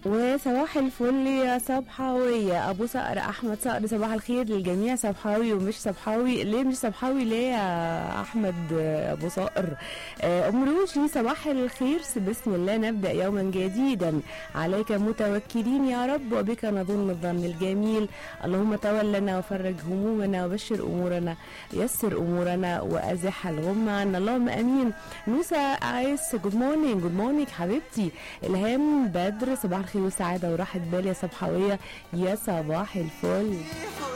وصباح الفل يا صبحاوية أبو صقر أحمد صقر صباح الخير للجميع صبحاوي ومش صبحاوي ليه مش صبحاوي ليه يا أحمد أبو صقر آه، أم روشي صباح الخير بسم الله نبدأ يوما جديدا عليك متوكلين يا رب وبك نظن الظن الجميل اللهم تولنا وفرج همومنا وبشر أمورنا يسر أمورنا وأزح الغمة عنا اللهم أمين نوسة عايز جود مورنينج جود مورنينج حبيبتي إلهام بدر صباح الخير والسعادة وراحة بال يا صبحاوية يا صباح الفل